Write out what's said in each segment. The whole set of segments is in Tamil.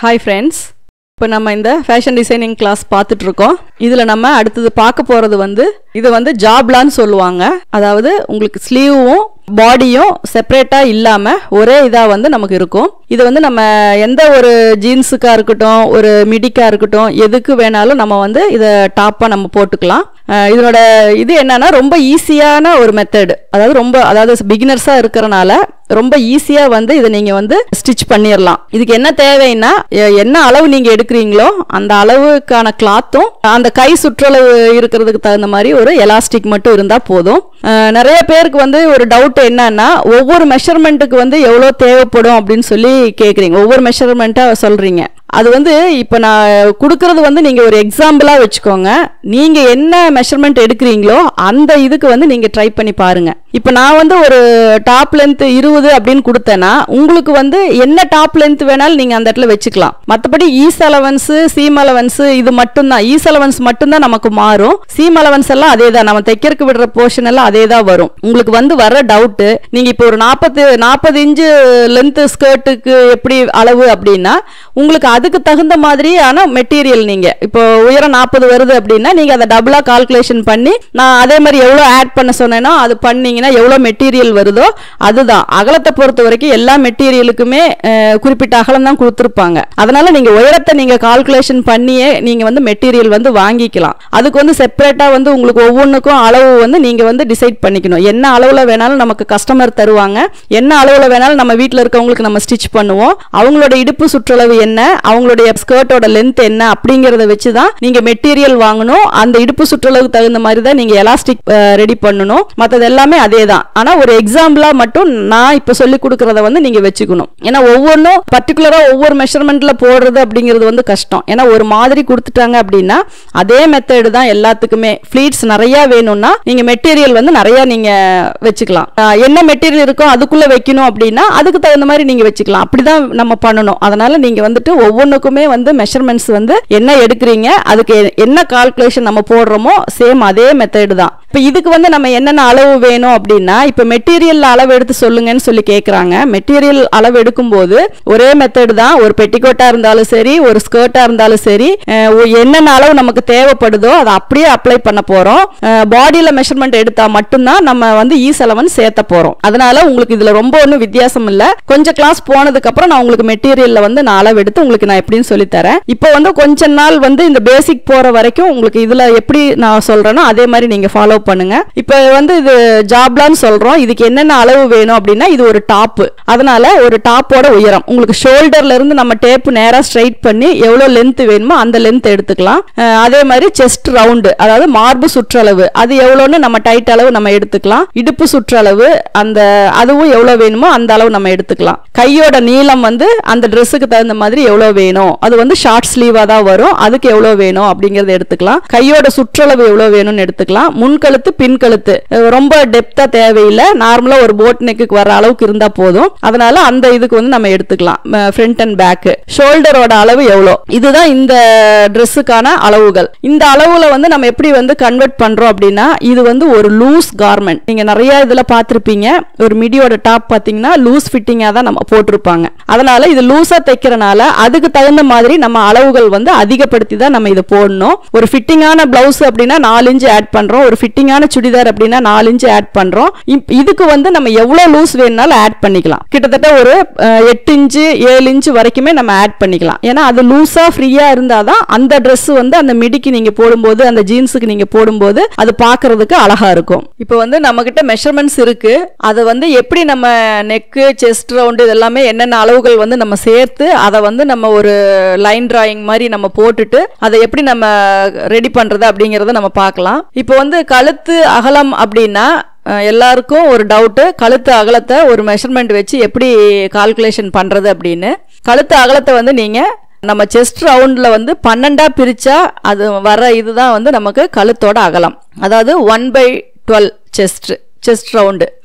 ஹாய் ஃப்ரெண்ட்ஸ் இப்போ நம்ம இந்த ஃபேஷன் டிசைனிங் கிளாஸ் பார்த்துட்டு இருக்கோம் இதில் நம்ம அடுத்தது பார்க்க போகிறது வந்து இது வந்து ஜாப்லான்னு சொல்லுவாங்க அதாவது உங்களுக்கு ஸ்லீவும் பாடியும் செப்பரேட்டாக இல்லாமல் ஒரே இதாக வந்து நமக்கு இருக்கும் இது வந்து நம்ம எந்த ஒரு ஜீன்ஸுக்காக இருக்கட்டும் ஒரு மிடிக்காக இருக்கட்டும் எதுக்கு வேணாலும் நம்ம வந்து இதை டாப்பாக நம்ம போட்டுக்கலாம் அஹ் இதனோட இது என்னன்னா ரொம்ப ஈஸியான ஒரு மெத்தடு அதாவது ரொம்ப அதாவது பிகினர்ஸாக இருக்கிறனால ரொம்ப ஈஸியாக வந்து இதை நீங்கள் வந்து ஸ்டிச் பண்ணிடலாம் இதுக்கு என்ன தேவைன்னா எ- என்ன அளவு நீங்கள் எடுக்கிறீங்களோ அந்த அளவுக்கான கிளாத்தும் அந்த கை சுற்றளவு இருக்கிறதுக்கு தகுந்த மாதிரி ஒரு எலாஸ்டிக் மட்டும் இருந்தால் போதும் அஹ் நிறைய பேருக்கு வந்து ஒரு டவுட் என்னன்னா ஒவ்வொரு மெஷர்மெண்ட்டுக்கு வந்து எவ்வளோ தேவைப்படும் அப்படின்னு சொல்லி கேட்குறீங்க ஒவ்வொரு மெஷர்மெண்ட்டாக சொல்கிறீங்க அது வந்து இப்போ நான் கொடுக்கறது வந்து நீங்கள் ஒரு எக்ஸாம்பிளாக வச்சுக்கோங்க நீங்கள் என்ன மெஷர்மெண்ட் எடுக்கிறீங்களோ அந்த இதுக்கு வந்து நீங்கள் ட்ரை பண்ணி பாருங்க இப்போ நான் வந்து ஒரு டாப் லென்த் இருபது அப்படின்னு கொடுத்தேன்னா உங்களுக்கு வந்து என்ன டாப் லென்த் வேணாலும் நீங்கள் அந்த இடத்துல வச்சுக்கலாம் மற்றபடி ஈஸ் அலவன்ஸு சீம் அலவன்ஸு இது மட்டும்தான் ஈஸ் அலவன்ஸ் மட்டும்தான் நமக்கு மாறும் சீம் அலவன்ஸ் எல்லாம் அதே தான் நம்ம தைக்கிறதுக்கு விடுற போர்ஷன் எல்லாம் அதே தான் வரும் உங்களுக்கு வந்து வர டவுட்டு நீங்கள் இப்போ ஒரு நாற்பது நாற்பது இன்ச்சு லென்த் ஸ்கர்ட்டுக்கு எப்படி அளவு அப்படின்னா உங்களுக்கு அதுக்கு தகுந்த மாதிரியான மெட்டீரியல் நீங்கள் இப்போ உயரம் நாற்பது வருது அப்படின்னா நீங்கள் அதை டபுளாக கால்குலேஷன் பண்ணி நான் அதே மாதிரி எவ்வளோ ஆட் பண்ண சொன்னேனோ அது பண்ணீங்கன்னா எவ்வளோ மெட்டீரியல் வருதோ அதுதான் அகலத்தை பொறுத்த வரைக்கும் எல்லா மெட்டீரியலுக்குமே அஹ், குறிப்பிட்ட அகலம் தான் கொடுத்துருப்பாங்க அதனால நீங்கள் உயரத்தை நீங்கள் கால்குலேஷன் பண்ணியே நீங்கள் வந்து மெட்டீரியல் வந்து வாங்கிக்கலாம் அதுக்கு வந்து செப்பரேட்டாக வந்து உங்களுக்கு ஒவ்வொன்றுக்கும் அளவு வந்து நீங்கள் வந்து டிசைட் பண்ணிக்கணும் என்ன அளவில் வேணாலும் நமக்கு கஸ்டமர் தருவாங்க என்ன அளவில் வேணாலும் நம்ம வீட்டில் இருக்கவங்களுக்கு நம்ம ஸ்டிச் பண்ணுவோம் அவங்களோட இடுப்பு சுற்றளவு என்ன அவங்களுடைய ஸ்கர்ட்டோட லென்த் என்ன அப்படிங்கிறத வச்சு தான் நீங்கள் மெட்டீரியல் வாங்கணும் அந்த இடுப்பு சுற்றளவுக்கு தகுந்த மாதிரி தான் நீங்கள் எலாஸ்டிக் ரெடி பண்ணணும் மற்றது எல்லாமே அதே தான் ஆனால் ஒரு எக்ஸாம்பிளாக மட்டும் நான் இப்போ சொல்லி கொடுக்குறத வந்து நீங்கள் வச்சுக்கணும் ஏன்னா ஒவ்வொன்றும் பர்டிகுலராக ஒவ்வொரு மெஷர்மெண்ட்டில் போடுறது அப்படிங்கிறது வந்து கஷ்டம் ஏன்னா ஒரு மாதிரி கொடுத்துட்டாங்க அப்படின்னா அதே மெத்தடு தான் எல்லாத்துக்குமே ஃப்ளீட்ஸ் நிறையா வேணும்னா நீங்கள் மெட்டீரியல் வந்து நிறையா நீங்கள் வச்சுக்கலாம் ஆஹ் என்ன மெட்டீரியல் இருக்கோ அதுக்குள்ளே வைக்கணும் அப்படின்னா அதுக்கு தகுந்த மாதிரி நீங்கள் வச்சுக்கலாம் அப்படி தான் நம்ம பண்ணணும் அதனால நீங்கள் வந்துட்டு ஒவ்வொன்றுக்குமே வந்து மெஷர்மெண்ட்ஸ் வந்து என்ன எடுக்கிறீங்க அதுக்கு எ- என்ன கால்குலேஷன் நம்ம போடுறோமோ சேம் அதே மெத்தடு தான் இப்போ இதுக்கு வந்து நம்ம என்னென்ன அளவு வேணும் அப்படின்னா இப்போ மெட்டீரியல் அளவு எடுத்து சொல்லுங்கன்னு சொல்லி கேட்குறாங்க மெட்டீரியல் அளவு எடுக்கும்போது ஒரே மெத்தடு தான் ஒரு பெட்டிக்கோட்டா இருந்தாலும் சரி ஒரு ஸ்கர்ட்டா இருந்தாலும் சரி அஹ் ஒ- என்னென்ன அளவு நமக்கு தேவைப்படுதோ அதை அப்படியே அப்ளை பண்ண போறோம் பாடியில மெஷர்மெண்ட் எடுத்தா மட்டும்தான் நம்ம வந்து ஈ செலவன் சேர்த்த போறோம் அதனால உங்களுக்கு இதுல ரொம்ப ஒன்றும் வித்தியாசம் இல்ல கொஞ்சம் கிளாஸ் போனதுக்கு அப்புறம் நான் உங்களுக்கு மெட்டீரியல்ல வந்து நான் அளவு எடுத்து உங்களுக்கு நான் எப்படின்னு சொல்லி தரேன் இப்போ வந்து கொஞ்ச நாள் வந்து இந்த பேசிக் போற வரைக்கும் உங்களுக்கு இதுல எப்படி நான் சொல்றேனோ அதே மாதிரி நீங்க ஃபாலோ பண்ணுங்க இப்போ வந்து இது ஜாப்லான்னு சொல்றோம் இதுக்கு என்னென்ன அளவு வேணும் அப்படின்னா இது ஒரு டாப் அதனால ஒரு டாப்போட உயரம் உங்களுக்கு ஷோல்டர்ல இருந்து நம்ம டேப் நேரா ஸ்ட்ரைட் பண்ணி எவ்வளவு லென்த் வேணுமோ அந்த லென்த் எடுத்துக்கலாம் அஹ் அதே மாதிரி செஸ்ட் ரவுண்டு அதாவது மார்பு சுற்றளவு அது எவ்வளோன்னு நம்ம டைட் அளவு நம்ம எடுத்துக்கலாம் இடுப்பு சுற்றளவு அந்த அதுவும் எவ்வளவு வேணுமோ அந்த அளவு நம்ம எடுத்துக்கலாம் கையோட நீளம் வந்து அந்த ட்ரெஸ்ஸுக்கு தகுந்த மாதிரி எவ்வளவு வேணும் அது வந்து ஷார்ட் ஸ்லீவா தான் வரும் அதுக்கு எவ்வளவு வேணும் அப்படிங்கறத எடுத்துக்கலாம் கையோட சுற்றளவு எவ்வளவு வேணும்னு எடுத்துக்கலாம் முன்கழுத்து பின்கழுத்து அஹ் ரொம்ப டெப்தா தேவையில்லை நார்மலா ஒரு போட் நெக்குக்கு வர அளவுக்கு இருந்தா போதும் அதனால அந்த இதுக்கு வந்து நம்ம எடுத்துக்கலாம் ஃப்ரண்ட் அண்ட் பேக் ஷோல்டரோட அளவு எவ்வளோ இதுதான் இந்த ட்ரெஸ்ஸுக்கான அளவுகள் இந்த அளவுல வந்து நம்ம எப்படி வந்து கன்வெர்ட் பண்றோம் அப்படின்னா இது வந்து ஒரு லூஸ் கார்மெண்ட் நீங்க நிறைய இதுல பார்த்திருப்பீங்க ஒரு மிடியோட டாப் பாத்தீங்கன்னா லூஸ் ஃபிட்டிங்கா தான் நம்ம போட்டிருப்பாங்க அதனால இது லூஸா தைக்கிறனால அதுக்கு தகுந்த மாதிரி நம்ம அளவுகள் வந்து அதிகப்படுத்தி தான் நம்ம இதை போடணும் ஒரு ஃபிட்டிங்கான பிளவுஸ் அப்படின்னா நாலு இன்ச்சு ஆட் பண்றோம் ஒரு ஃபிட்டிங்கான சுடிதார் அப்படின்னா நாலு இன்ச்சு ஆட் பண்றோம் இப்- இதுக்கு வந்து நம்ம எவ்வளவு லூஸ் வேணும்னாலும் ஆட் பண்ணிக்கலாம் கிட்டத்தட்ட ஒரு அஹ், எட்டு இன்ச்சு ஏழு இன்ச்சு வரைக்குமே நம்ம ஆட் பண்ணிக்கலாம் ஏன்னா அது லூஸா ஃப்ரீயா இருந்தாதான் அந்த Dress வந்து அந்த மிடிக்கு நீங்க போடும்போது அந்த ஜீன்ஸுக்கு நீங்க போடும்போது அது பார்க்கிறதுக்கு அழகா இருக்கும் இப்போ வந்து நம்ம கிட்ட மெஷர்மெண்ட்ஸ் இருக்கு அதை வந்து எப்படி நம்ம நெக்கு செஸ்ட் ரவுண்டு இதெல்லாமே என்னென்ன அளவுகள் வந்து நம்ம சேர்த்து அதை வந்து நம்ம ஒரு லைன் டிராயிங் மாதிரி நம்ம போட்டுட்டு அதை எப்படி நம்ம ரெடி பண்றது அப்படிங்கறத நம்ம பார்க்கலாம் இப்போ வந்து கழுத்து அகலம் அப்படின்னா அஹ், எல்லாருக்கும் ஒரு டவுட்டு கழுத்து அகலத்தை ஒரு மெஷர்மெண்ட் வச்சு எப்படி கால்குலேஷன் பண்றது அப்படின்னு கழுத்து அகலத்தை வந்து நீங்க நம்ம செஸ்ட் ரவுண்ட்ல வந்து பன்னெண்டா பிரிச்சா அது வர இதுதான் வந்து நமக்கு கழுத்தோட அகலம் அதாவது one by twelve chest chest round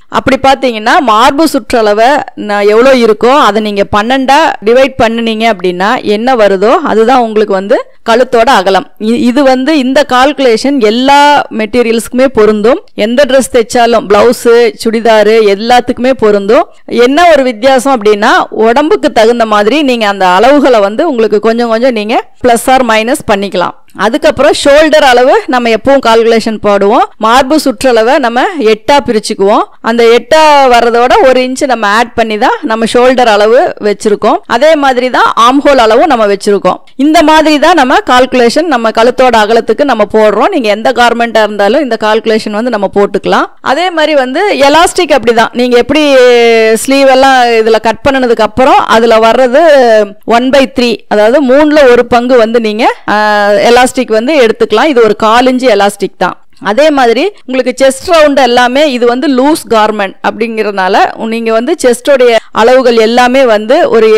அப்படி பார்த்தீங்கன்னா மார்பு சுற்றளவை நான் எவ்வளோ இருக்கோ அதை நீங்கள் பன்னெண்டா டிவைட் பண்ணுனீங்க அப்படின்னா என்ன வருதோ அதுதான் உங்களுக்கு வந்து கழுத்தோட அகலம் இ- இது வந்து இந்த கால்குலேஷன் எல்லா மெட்டீரியல்ஸ்க்குமே பொருந்தும் எந்த ட்ரெஸ் தைச்சாலும் பிளவுஸு சுடிதாரு எல்லாத்துக்குமே பொருந்தும் என்ன ஒரு வித்தியாசம் அப்படின்னா உடம்புக்கு தகுந்த மாதிரி நீங்கள் அந்த அளவுகளை வந்து உங்களுக்கு கொஞ்சம் கொஞ்சம் நீங்கள் ப்ளஸ் ஆர் மைனஸ் பண்ணிக்கலாம் அதுக்கப்புறம் ஷோல்டர் அளவு நம்ம எப்பவும் கால்குலேஷன் போடுவோம் மார்பு சுற்றளவை நம்ம எட்டா பிரிச்சுக்குவோம் அந்த எட்டா வர்றதோட ஒரு இன்ச் நம்ம ஆட் பண்ணி தான் நம்ம ஷோல்டர் அளவு வச்சிருக்கோம் அதே மாதிரி தான் ஆம்ஹோல் அளவும் நம்ம வச்சிருக்கோம் இந்த மாதிரி தான் நம்ம கால்குலேஷன் நம்ம கழுத்தோட அகலத்துக்கு நம்ம போடுறோம் நீங்க எந்த கார்மெண்டா இருந்தாலும் இந்த கால்குலேஷன் வந்து நம்ம போட்டுக்கலாம் அதே மாதிரி வந்து எலாஸ்டிக் அப்படிதான் நீங்க எப்படி ஸ்லீவ் எல்லாம் இதுல கட் பண்ணனதுக்கு அப்புறம் அதுல வர்றது ஒன் பை த்ரீ அதாவது மூணுல ஒரு பங்கு வந்து நீங்க எலாஸ்டிக் வந்து எடுத்துக்கலாம் இது ஒரு கால் இன்ச்சு எலாஸ்டிக் தான் அதே மாதிரி உங்களுக்கு செஸ்ட் ரவுண்ட் எல்லாமே இது வந்து லூஸ் கார்மெண்ட் அப்படிங்கறதுனால நீங்க வந்து செஸ்டோடைய அளவுகள் எல்லாமே வந்து ஒரு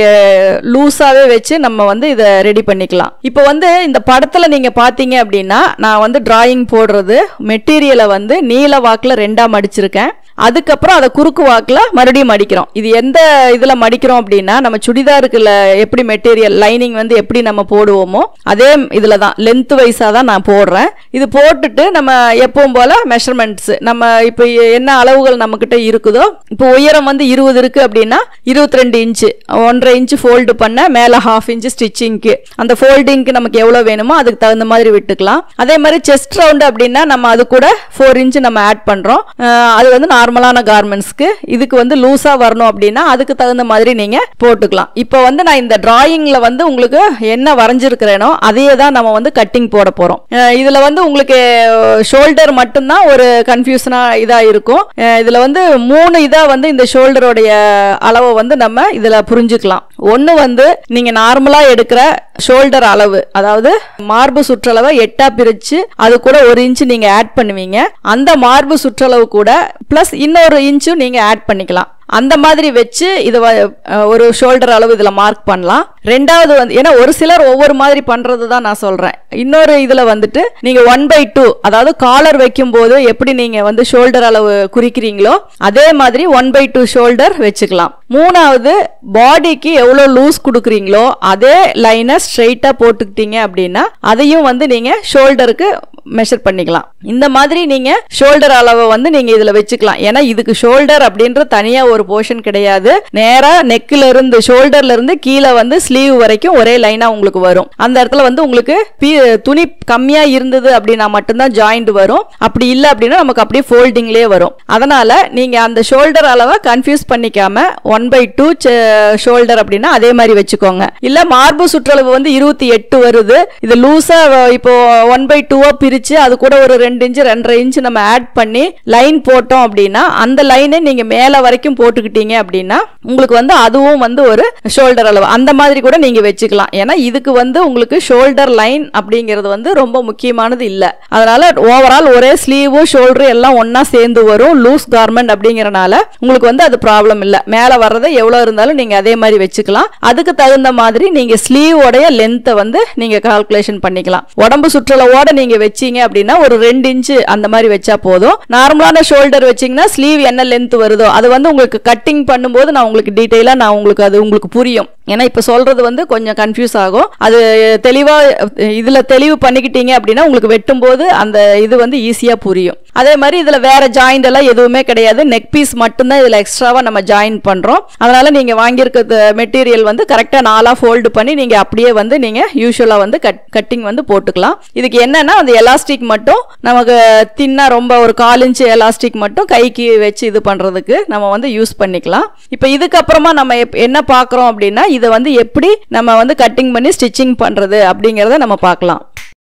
லூஸாவே வச்சு நம்ம வந்து இதை ரெடி பண்ணிக்கலாம் இப்போ வந்து இந்த படத்துல நீங்க பாத்தீங்க அப்படின்னா நான் வந்து டிராயிங் போடுறது மெட்டீரியலை வந்து நீல வாக்குல ரெண்டா மடிச்சிருக்கேன் அதுக்கப்புறம் அதை குறுக்கு வாக்குல மறுபடியும் மடிக்கிறோம் இது எந்த இதுல மடிக்கிறோம் அப்படின்னா நம்ம சுடிதாருக்குள்ள எப்படி மெட்டீரியல் லைனிங் வந்து எப்படி நம்ம போடுவோமோ அதே இதுல தான் லென்த் வைஸா தான் நான் போடுறேன் இது போட்டுட்டு நம்ம எப்பவும் போல மெஷர்மெண்ட்ஸ் நம்ம இப்போ என்ன அளவுகள் நம்ம கிட்ட இருக்குதோ இப்போ உயரம் வந்து இருபது இருக்கு அப்படின்னா இருபத்தி ரெண்டு இன்ச்சு ஒன்றரை இன்ச்சு ஃபோல்டு பண்ண மேல ஹாஃப் இன்ச்சு ஸ்டிச்சிங்க்கு அந்த ஃபோல்டிங்க்கு நமக்கு எவ்வளவு வேணுமோ அதுக்கு தகுந்த மாதிரி விட்டுக்கலாம் அதே மாதிரி செஸ்ட் ரவுண்டு அப்படின்னா நம்ம அது கூட ஃபோர் இன்ச்சு நம்ம ஆட் பண்றோம் அஹ் அது வந்து நார்மலான கார்மெண்ட்ஸ்க்கு இதுக்கு வந்து லூஸா வரணும் அப்படின்னா அதுக்கு தகுந்த மாதிரி நீங்க போட்டுக்கலாம் இப்போ வந்து நான் இந்த டிராயிங்ல வந்து உங்களுக்கு என்ன வரைஞ்சிருக்கிறேனோ அதையே தான் நம்ம வந்து கட்டிங் போட போறோம் அஹ் இதுல வந்து உங்களுக்கு ஷோல்டர் மட்டும்தான் ஒரு கன்ஃபியூஷனா இதா இருக்கும் அஹ் இதுல வந்து மூணு இதா வந்து இந்த ஷோல்டருடைய அளவை வந்து நம்ம இதுல புரிஞ்சுக்கலாம் ஒன்னு வந்து நீங்க நார்மலா எடுக்கிற ஷோல்டர் அளவு அதாவது மார்பு சுற்றளவை எட்டா பிரிச்சு அது கூட ஒரு இன்ச் நீங்க ஆட் பண்ணுவீங்க அந்த மார்பு சுற்றளவு கூட பிளஸ் இன்னொரு இன்ச்சும் நீங்க ஆட் பண்ணிக்கலாம் அந்த மாதிரி வச்சு இதை ஒரு ஷோல்டர் அளவு இதில் மார்க் பண்ணலாம் ரெண்டாவது வந்து ஏன்னா ஒரு சிலர் ஒவ்வொரு மாதிரி பண்ணுறது தான் நான் சொல்கிறேன் இன்னொரு இதில் வந்துட்டு நீங்கள் ஒன் பை டூ அதாவது காலர் வைக்கும்போது எப்படி நீங்கள் வந்து ஷோல்டர் அளவு குறிக்கிறீங்களோ அதே மாதிரி ஒன் பை டூ ஷோல்டர் வச்சுக்கலாம் மூணாவது பாடிக்கு எவ்வளோ லூஸ் கொடுக்குறீங்களோ அதே லைனை ஸ்ட்ரெயிட்டாக போட்டுக்கிட்டீங்க அப்படின்னா அதையும் வந்து நீங்கள் ஷோல்டருக்கு மெஷர் பண்ணிக்கலாம் இந்த மாதிரி நீங்க ஷோல்டர் அளவை வந்து நீங்க இதுல வச்சுக்கலாம் ஏன்னா இதுக்கு ஷோல்டர் அப்படின்ற தனியா ஒரு போர்ஷன் கிடையாது நேரா நெக்ல இருந்து ஷோல்டர்ல இருந்து கீழே வந்து ஸ்லீவ் வரைக்கும் ஒரே லைனா உங்களுக்கு வரும் அந்த இடத்துல வந்து உங்களுக்கு பீ- துணி கம்மியா இருந்தது அப்படின்னா மட்டும்தான் ஜாயிண்ட் வரும் அப்படி இல்ல அப்படின்னா நமக்கு அப்படியே ஃபோல்டிங்லேயே வரும் அதனால நீங்க அந்த ஷோல்டர் அளவை கன்ஃபியூஸ் பண்ணிக்காம ஒன் பை டூ ஷோல்டர் அப்படின்னா அதே மாதிரி வச்சுக்கோங்க இல்ல மார்பு சுற்றளவு வந்து இருபத்தி எட்டு வருது இது லூசா இப்போ ஒன் பை டூவா பிரிச்சு அது கூட ஒரு ரெண்டு இன்ச்சு ரெண்டரை இன்ச்சு நம்ம ஆட் பண்ணி லைன் போட்டோம் அப்படின்னா அந்த லைனை நீங்க மேல வரைக்கும் போட்டுக்கிட்டீங்க அப்படின்னா உங்களுக்கு வந்து அதுவும் வந்து ஒரு ஷோல்டர் அளவு அந்த மாதிரி கூட நீங்க வச்சுக்கலாம் ஏன்னா இதுக்கு வந்து உங்களுக்கு ஷோல்டர் லைன் அப்படிங்கிறது வந்து ரொம்ப முக்கியமானது இல்ல அதனால ஓவரால் ஒரே ஸ்லீவும் ஷோல்டரும் எல்லாம் ஒண்ணா சேர்ந்து வரும் லூஸ் கார்மெண்ட் அப்படிங்கறனால உங்களுக்கு வந்து அது ப்ராப்ளம் இல்ல மேல வர்றதை எவ்வளவு இருந்தாலும் நீங்க அதே மாதிரி வச்சுக்கலாம் அதுக்கு தகுந்த மாதிரி நீங்க ஸ்லீவ் உடைய லென்த்தை வந்து நீங்க கால்குலேஷன் பண்ணிக்கலாம் உடம்பு சுற்றளவோட நீங்க வச்சீங்க அப்படின்னா ஒரு ரெண்டு இன்ச்சு அந்த மாதிரி வச்சா போதும் நார்மலான ஷோல்டர் வச்சீங்கன்னா ஸ்லீவ் என்ன லென்த் வருதோ அது வந்து உங்களுக்கு கட்டிங் பண்ணும்போது நான் உங்களுக்கு டீட்டெயிலா நான் உங்களுக்கு அது உங்களுக்கு புரியும் ஏன்னா இப்ப சொல்றது வந்து கொஞ்சம் கன்ஃபியூஸ் ஆகும் அது தெளிவா இதுல தெளிவு பண்ணிக்கிட்டீங்க அப்படின்னா உங்களுக்கு வெட்டும்போது அந்த இது வந்து ஈஸியா புரியும் அதே மாதிரி இதுல வேற ஜாயிண்ட் எல்லாம் எதுவுமே கிடையாது நெக் பீஸ் மட்டும்தான் இதுல எக்ஸ்ட்ராவா நம்ம ஜாயின் பண்றோம் அதனால நீங்க வாங்கியிருக்க மெட்டீரியல் வந்து கரெக்டா நாலா ஃபோல்டு பண்ணி நீங்க அப்படியே வந்து நீங்க யூஸ்வலா வந்து கட் கட்டிங் வந்து போட்டுக்கலாம் இதுக்கு என்னன்னா அந்த எலாஸ்டிக் மட்டும் நமக்கு தின்னா ரொம்ப ஒரு கால் இன்ச்சு எலாஸ்டிக் மட்டும் கைக்கு வச்சு இது பண்றதுக்கு நம்ம வந்து யூஸ் பண்ணிக்கலாம் இப்போ இதுக்கப்புறமா நம்ம எப்- என்ன பார்க்குறோம் அப்படின்னா இதை வந்து எப்படி நம்ம வந்து கட்டிங் பண்ணி ஸ்டிச்சிங் பண்றது அப்படிங்கிறத நம்ம பார்க்கலாம்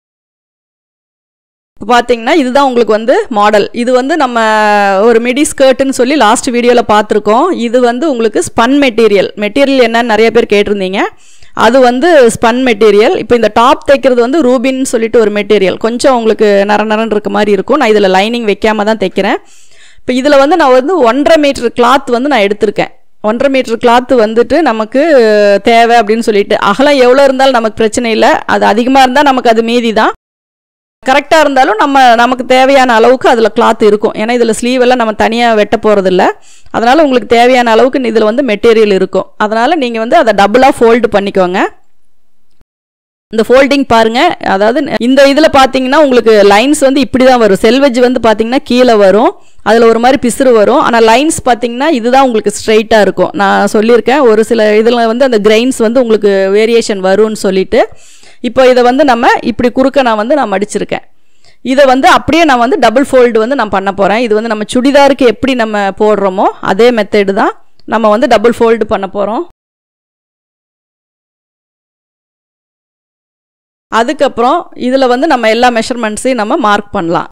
இப்போ பார்த்தீங்கன்னா இதுதான் உங்களுக்கு வந்து மாடல் இது வந்து நம்ம ஒரு மிடி ஸ்கர்ட்னு சொல்லி லாஸ்ட் வீடியோவில் பார்த்துருக்கோம் இது வந்து உங்களுக்கு ஸ்பன் மெட்டீரியல் மெட்டீரியல் என்னன்னு நிறைய பேர் கேட்டிருந்தீங்க அது வந்து ஸ்பன் மெட்டீரியல் இப்போ இந்த டாப் தைக்கிறது வந்து ரூபின் சொல்லிட்டு ஒரு மெட்டீரியல் கொஞ்சம் உங்களுக்கு நர நரன்னு இருக்க மாதிரி இருக்கும் நான் இதில் லைனிங் வைக்காம தான் தைக்கிறேன் இப்போ இதில் வந்து நான் வந்து ஒன்றரை மீட்டர் கிளாத் வந்து நான் எடுத்திருக்கேன் ஒன்றரை மீட்டர் கிளாத் வந்துட்டு நமக்கு தேவை அப்படின்னு சொல்லிட்டு அகலம் எவ்வளோ இருந்தாலும் நமக்கு பிரச்சனை இல்லை அது அதிகமாக இருந்தால் நமக்கு அது மீதி தான் கரெக்டாக இருந்தாலும் நம்ம நமக்கு தேவையான அளவுக்கு அதில் கிளாத் இருக்கும் ஏன்னா இதில் ஸ்லீவ் எல்லாம் நம்ம தனியாக வெட்ட போகிறதில்ல அதனால் உங்களுக்கு தேவையான அளவுக்கு இதில் வந்து மெட்டீரியல் இருக்கும் அதனால் நீங்கள் வந்து அதை டபுளாக ஃபோல்டு பண்ணிக்கோங்க இந்த ஃபோல்டிங் பாருங்க அதாவது இந்த இதில் பார்த்தீங்கன்னா உங்களுக்கு லைன்ஸ் வந்து இப்படி தான் வரும் செல்வெஜ் வந்து பார்த்தீங்கன்னா கீழே வரும் அதில் ஒரு மாதிரி பிசுறு வரும் ஆனால் லைன்ஸ் பார்த்தீங்கன்னா இதுதான் உங்களுக்கு ஸ்ட்ரைட்டாக இருக்கும் நான் சொல்லியிருக்கேன் ஒரு சில இதில் வந்து அந்த கிரெயின்ஸ் வந்து உங்களுக்கு வேரியேஷன் வரும்னு சொல்லிட்டு இப்போ இதை வந்து நம்ம இப்படி குறுக்க நான் வந்து நான் மடிச்சிருக்கேன் இதை வந்து அப்படியே நான் வந்து டபுள் ஃபோல்டு வந்து நான் பண்ண போகிறேன் இது வந்து நம்ம சுடிதாருக்கு எப்படி நம்ம போடுறோமோ அதே மெத்தடு தான் நம்ம வந்து டபுள் ஃபோல்டு பண்ண போகிறோம் அதுக்கப்புறம் இதில் வந்து நம்ம எல்லா மெஷர்மெண்ட்ஸையும் நம்ம மார்க் பண்ணலாம்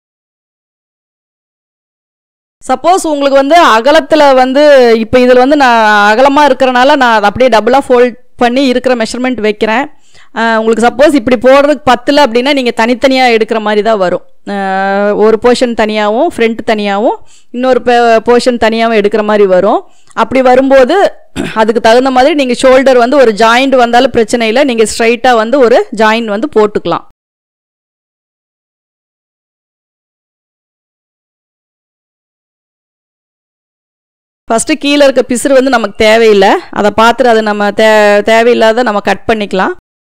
சப்போஸ் உங்களுக்கு வந்து அகலத்தில் வந்து இப்போ இதில் வந்து நான் அகலமாக இருக்கிறனால நான் அதை அப்படியே டபுளாக ஃபோல்ட் பண்ணி இருக்கிற மெஷர்மெண்ட் வைக்கிறேன் உங்களுக்கு சப்போஸ் இப்படி போடுறதுக்கு பத்தில் அப்படின்னா நீங்கள் தனித்தனியாக எடுக்கிற மாதிரி தான் வரும் ஒரு போர்ஷன் தனியாகவும் ஃப்ரண்ட் தனியாகவும் இன்னொரு போர்ஷன் தனியாகவும் எடுக்கிற மாதிரி வரும் அப்படி வரும்போது அதுக்கு தகுந்த மாதிரி நீங்கள் ஷோல்டர் வந்து ஒரு ஜாயிண்ட் வந்தாலும் பிரச்சனை இல்லை நீங்கள் ஸ்ட்ரைட்டாக வந்து ஒரு ஜாயிண்ட் வந்து போட்டுக்கலாம் ஃபஸ்ட்டு கீழே இருக்க பிசுறு வந்து நமக்கு தேவையில்லை அதை பார்த்துட்டு அதை நம்ம தே தேவையில்லாத நம்ம கட் பண்ணிக்கலாம்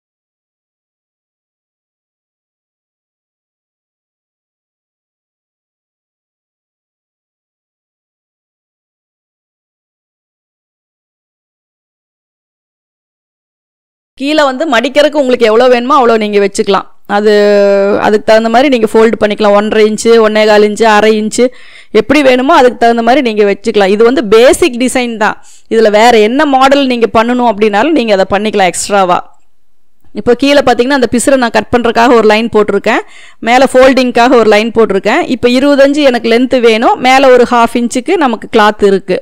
கீழே வந்து மடிக்கிறதுக்கு உங்களுக்கு எவ்வளோ வேணுமோ அவ்வளோ நீங்கள் வச்சுக்கலாம் அது அதுக்கு தகுந்த மாதிரி நீங்கள் ஃபோல்டு பண்ணிக்கலாம் ஒன்றரை இன்ச்சு ஒன்றே கால் இன்ச்சு அரை இன்ச்சு எப்படி வேணுமோ அதுக்கு தகுந்த மாதிரி நீங்கள் வச்சுக்கலாம் இது வந்து பேசிக் டிசைன் தான் இதில் வேறு என்ன மாடல் நீங்கள் பண்ணணும் அப்படின்னாலும் நீங்கள் அதை பண்ணிக்கலாம் எக்ஸ்ட்ராவாக இப்போ கீழே பார்த்தீங்கன்னா அந்த பிசுரை நான் கட் பண்ணுறதுக்காக ஒரு லைன் போட்டிருக்கேன் மேலே ஃபோல்டிங்க்காக ஒரு லைன் போட்டிருக்கேன் இப்போ இருபத்தஞ்சு எனக்கு லென்த்து வேணும் மேலே ஒரு ஹாஃப் இன்ச்சுக்கு நமக்கு கிளாத் இருக்குது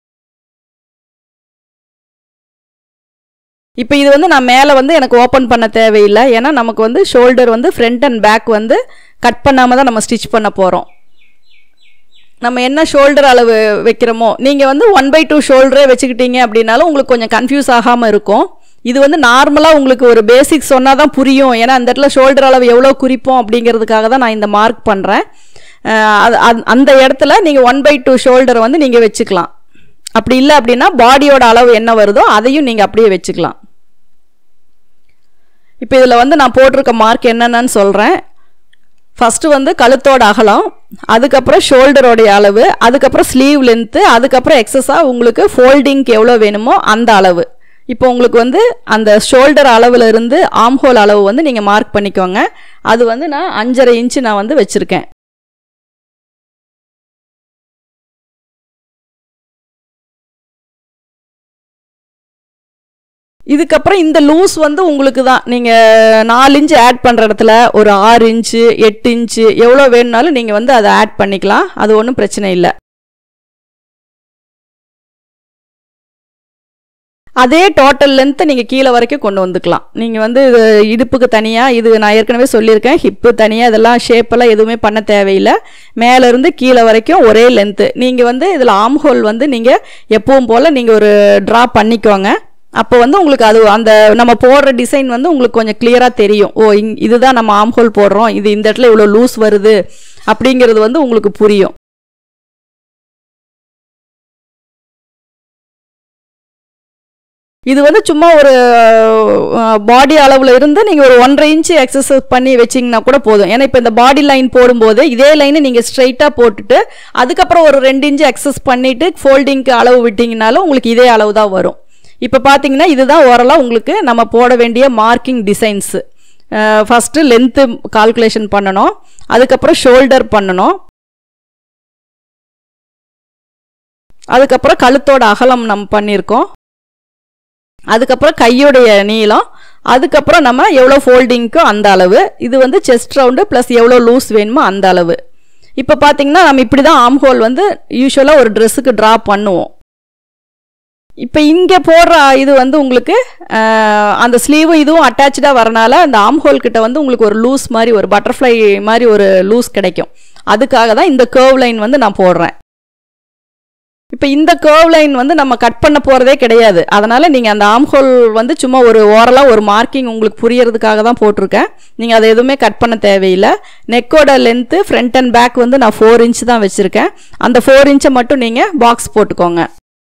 இப்போ இது வந்து நான் மேலே வந்து எனக்கு ஓப்பன் பண்ண தேவையில்லை ஏன்னா நமக்கு வந்து ஷோல்டர் வந்து ஃப்ரண்ட் அண்ட் பேக் வந்து கட் பண்ணாமல் தான் நம்ம ஸ்டிச் பண்ண போகிறோம் நம்ம என்ன ஷோல்டர் அளவு வைக்கிறோமோ நீங்கள் வந்து ஒன் பை டூ ஷோல்டரே வச்சுக்கிட்டீங்க அப்படின்னாலும் உங்களுக்கு கொஞ்சம் கன்ஃபியூஸ் ஆகாமல் இருக்கும் இது வந்து நார்மலாக உங்களுக்கு ஒரு பேசிக் சொன்னால் தான் புரியும் ஏன்னா அந்த இடத்துல ஷோல்டர் அளவு எவ்வளோ குறிப்போம் அப்படிங்கிறதுக்காக தான் நான் இந்த மார்க் பண்ணுறேன் அது அந்த இடத்துல நீங்கள் ஒன் பை டூ ஷோல்டரை வந்து நீங்கள் வச்சுக்கலாம் அப்படி இல்லை அப்படின்னா பாடியோட அளவு என்ன வருதோ அதையும் நீங்கள் அப்படியே வச்சுக்கலாம் இப்போ இதில் வந்து நான் போட்டிருக்க மார்க் என்னென்னு சொல்கிறேன் ஃபஸ்ட்டு வந்து கழுத்தோட அகலம் அதுக்கப்புறம் ஷோல்டரோடைய அளவு அதுக்கப்புறம் ஸ்லீவ் லென்த்து அதுக்கப்புறம் எக்ஸஸாக உங்களுக்கு ஃபோல்டிங்க்கு எவ்வளோ வேணுமோ அந்த அளவு இப்போ உங்களுக்கு வந்து அந்த ஷோல்டர் அளவில் இருந்து ஆம் ஹோல் அளவு வந்து நீங்கள் மார்க் பண்ணிக்கோங்க அது வந்து நான் அஞ்சரை இன்ச்சு நான் வந்து வச்சுருக்கேன் இதுக்கப்புறம் இந்த லூஸ் வந்து உங்களுக்கு தான் நீங்கள் நாலு இன்ச்சு ஆட் பண்ணுற இடத்துல ஒரு ஆறு இன்ச்சு எட்டு இன்ச்சு எவ்வளோ வேணுனாலும் நீங்கள் வந்து அதை ஆட் பண்ணிக்கலாம் அது ஒன்றும் பிரச்சனை இல்லை அதே டோட்டல் லென்த்தை நீங்கள் கீழே வரைக்கும் கொண்டு வந்துக்கலாம் நீங்கள் வந்து இது இடுப்புக்கு தனியாக இது நான் ஏற்கனவே சொல்லியிருக்கேன் ஹிப்பு தனியாக இதெல்லாம் ஷேப்பெல்லாம் எதுவுமே பண்ண தேவையில்லை மேலேருந்து கீழே வரைக்கும் ஒரே லென்த்து நீங்கள் வந்து இதில் ஆம் ஹோல் வந்து நீங்கள் எப்பவும் போல் நீங்கள் ஒரு ட்ரா பண்ணிக்கோங்க அப்போ வந்து உங்களுக்கு அது அந்த நம்ம போடுற டிசைன் வந்து உங்களுக்கு கொஞ்சம் கிளியராக தெரியும் ஓ இங் இதுதான் நம்ம ஆம் ஹோல் போடுறோம் இது இந்த இடத்துல இவ்வளோ லூஸ் வருது அப்படிங்கிறது வந்து உங்களுக்கு புரியும் இது வந்து சும்மா ஒரு பாடி அளவில் இருந்து நீங்கள் ஒரு ஒன்றரை இன்ச்சு எக்ஸசைஸ் பண்ணி வச்சிங்கன்னா கூட போதும் ஏன்னா இப்போ இந்த பாடி லைன் போடும்போது இதே லைனை நீங்கள் ஸ்ட்ரைட்டாக போட்டுட்டு அதுக்கப்புறம் ஒரு ரெண்டு இன்ச்சு எக்ஸஸ் பண்ணிவிட்டு ஃபோல்டிங்க்கு அளவு விட்டிங்கனாலும் உங்களுக்கு இதே அளவு தான் வரும் இப்போ பார்த்தீங்கன்னா இதுதான் ஓரளவு உங்களுக்கு நம்ம போட வேண்டிய marking designs first length calculation பண்ணணும் அதுக்கப்புறம் ஷோல்டர் பண்ணணும் அதுக்கப்புறம் கழுத்தோட அகலம் நம்ம பண்ணியிருக்கோம் அதுக்கப்புறம் கையோடைய நீளம் அதுக்கப்புறம் நம்ம எவ்வளோ ஃபோல்டிங்க்கோ அந்த அளவு இது வந்து செஸ்ட் ரவுண்டு ப்ளஸ் எவ்வளோ லூஸ் வேணுமோ அந்த அளவு இப்போ பார்த்தீங்கன்னா நம்ம இப்படி தான் ஆம் ஹோல் வந்து யூஸ்வலாக ஒரு ட்ரெஸ்ஸுக்கு ட்ரா பண்ணுவோம் இப்போ இங்கே போடுற இது வந்து உங்களுக்கு அந்த ஸ்லீவும் இதுவும் அட்டாச்சாக வரனால அந்த ஆம் ஹோல் கிட்ட வந்து உங்களுக்கு ஒரு லூஸ் மாதிரி ஒரு பட்டர்ஃப்ளை மாதிரி ஒரு லூஸ் கிடைக்கும் அதுக்காக தான் இந்த கேர்வ் லைன் வந்து நான் போடுறேன் இப்போ இந்த கர்வ் லைன் வந்து நம்ம கட் பண்ண போகிறதே கிடையாது அதனால் நீங்கள் அந்த ஆம் ஹோல் வந்து சும்மா ஒரு ஓரலாக ஒரு மார்க்கிங் உங்களுக்கு புரியறதுக்காக தான் போட்டிருக்கேன் நீங்கள் அதை எதுவுமே கட் பண்ண தேவையில்லை நெக்கோட லென்த்து ஃப்ரண்ட் அண்ட் பேக் வந்து நான் ஃபோர் இன்ச் தான் வச்சுருக்கேன் அந்த ஃபோர் இன்ச்சை மட்டும் நீங்கள் பாக்ஸ் போட்டுக்கோங்க